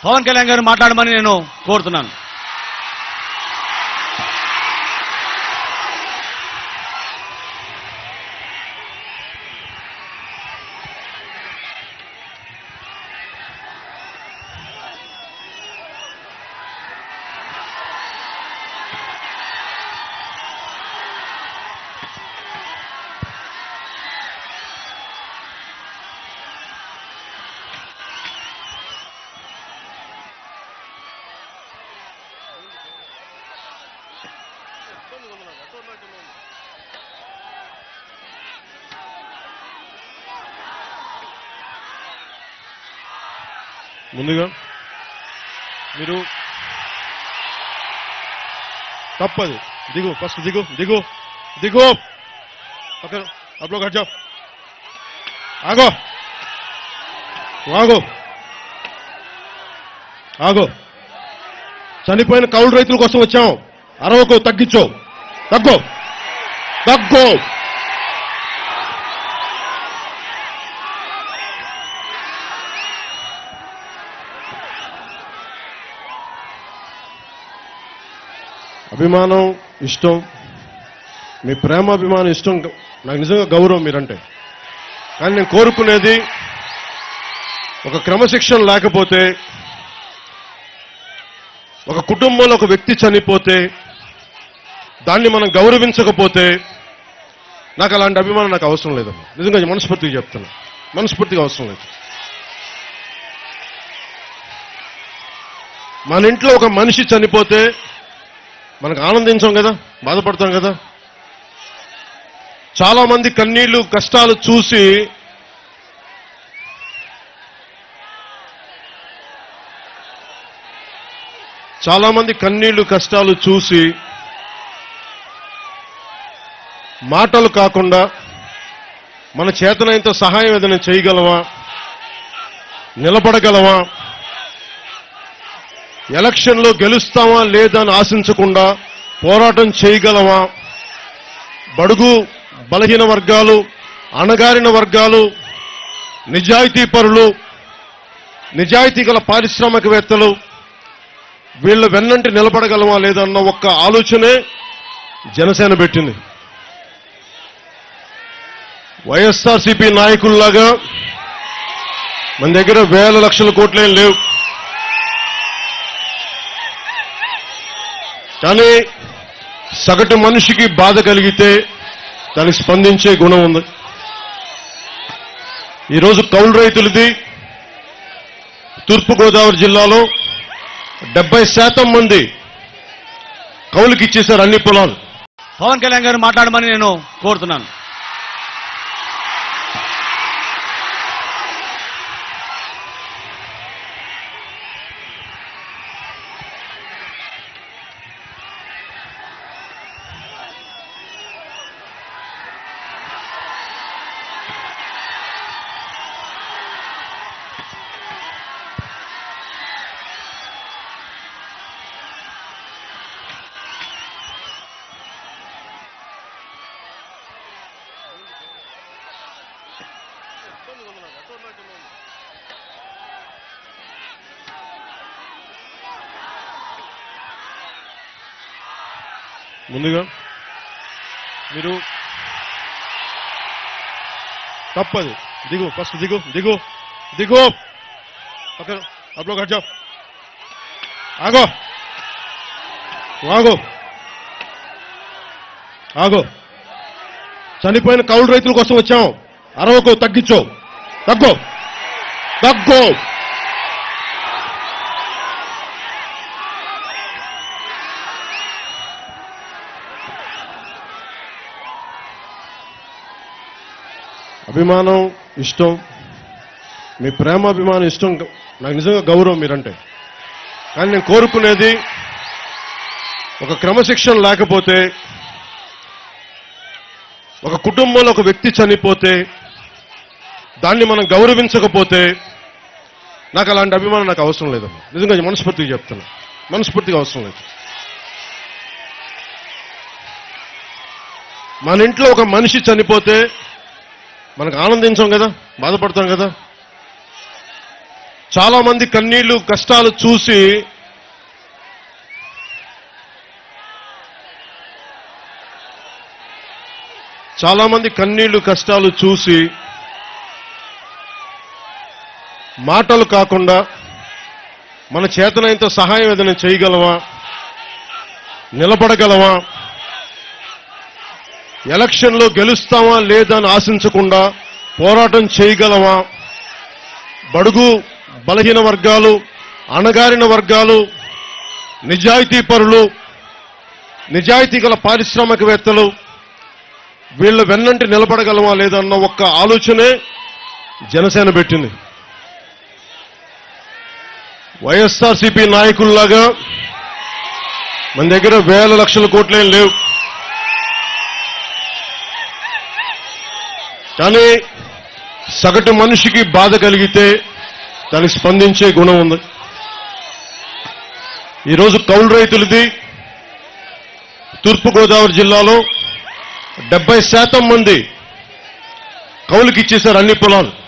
పవన్ కళ్యాణ్ గారు మాట్లాడమని నేను కోరుతున్నాను ముందుగా మీరు తప్పది దిగు ఫస్ట్ దిగు దిగు దిగు ఓకే అప్పుడు హట్ జాओ ఆగో ఆగో ఆగో చనిపోయిన కౌలు రైతుల కోసం వచ్చాం అరవకు తగ్గించు తగ్గు తగ్గు అభిమానం ఇష్టం మీ ప్రేమ అభిమానం ఇష్టం నాకు నిజంగా గౌరవం మీరంటే కానీ నేను కోరుకునేది ఒక క్రమశిక్షణ లేకపోతే ఒక కుటుంబంలో ఒక వ్యక్తి చనిపోతే దాన్ని మనం గౌరవించకపోతే నాకు అలాంటి అభిమానం నాకు అవసరం లేదమ్మా నిజంగా మనస్ఫూర్తిగా చెప్తున్నా మనస్ఫూర్తిగా అవసరం లేదు మన ఇంట్లో ఒక మనిషి చనిపోతే మనకు ఆనందించాం కదా బాధపడతాం కదా చాలా మంది కన్నీళ్లు కష్టాలు చూసి చాలా మంది కన్నీళ్లు కష్టాలు చూసి మాటలు కాకుండా మన చేతనైనంత సహాయం ఏదైనా చేయగలమా నిలబడగలమా ఎలక్షన్లో గెలుస్తామా లేదా అని ఆశించకుండా పోరాటం చేయగలమా బడుగు బలహీన వర్గాలు అణగారిన వర్గాలు నిజాయితీ పరులు నిజాయితీ గల పారిశ్రామికవేత్తలు వీళ్ళ వెన్నంటి నిలబడగలమా లేదన్న ఒక్క ఆలోచనే జనసేన పెట్టింది వైఎస్ఆర్సీపీ నాయకుల్లాగా మన దగ్గర వేల లక్షల కోట్లేం లేవు కానీ సగటు మనిషికి బాధ కలిగితే దానికి స్పందించే గుణం ఉంది ఈరోజు కౌలు రైతులది తూర్పుగోదావరి జిల్లాలో డెబ్బై శాతం మంది కౌలుకి ఇచ్చేశారు అన్ని పొలాలు పవన్ కళ్యాణ్ గారు మాట్లాడమని నేను కోరుతున్నాను ముందుగా మీరు తప్పది దిగు ఫస్ట్ దిగు దిగు దిగు ఓకే అప్పుడు హట్ జాओ ఆగో ఆగో ఆగో చనిపోయిన కౌలు రైతుల కోసం వచ్చాం అరవకు తగ్గించు తగ్గు తగ్గు అభిమానం ఇష్టం మీ ప్రేమ అభిమానం ఇష్టం నాకు నిజంగా గౌరవం మీరంటే కానీ నేను కోరుకునేది ఒక క్రమశిక్షణ లేకపోతే ఒక కుటుంబంలో ఒక వ్యక్తి చనిపోతే దాన్ని మనం గౌరవించకపోతే నాకు అలాంటి అభిమానం నాకు అవసరం లేదమ్మా నిజంగా మనస్ఫూర్తిగా చెప్తున్నా మనస్ఫూర్తిగా అవసరం లేదు మన ఇంట్లో ఒక మనిషి చనిపోతే మనకు ఆనందించాం కదా బాధపడతాం కదా చాలా మంది కన్నీళ్లు కష్టాలు చూసి చాలా మంది కన్నీళ్లు కష్టాలు చూసి మాటలు కాకుండా మన చేతనైనంత సహాయం ఏదైనా చేయగలమా నిలబడగలమా ఎలక్షన్లో గెలుస్తామా లేదా అని ఆశించకుండా పోరాటం చేయగలమా బడుగు బలహీన వర్గాలు అణగారిన వర్గాలు నిజాయితీ పరులు నిజాయితీ గల పారిశ్రామికవేత్తలు వీళ్ళ వెన్నంటి నిలబడగలమా లేదన్న ఒక్క ఆలోచనే జనసేన పెట్టింది వైఎస్ఆర్సీపీ నాయకుల్లాగా మన దగ్గర వేల లక్షల కోట్లేం లేవు కానీ సగటు మనిషికి బాధ కలిగితే దానికి స్పందించే గుణం ఉంది ఈరోజు కౌలు రైతులది తూర్పుగోదావరి జిల్లాలో డెబ్బై శాతం మంది కౌలుకి ఇచ్చేశారు అన్ని పొలాలు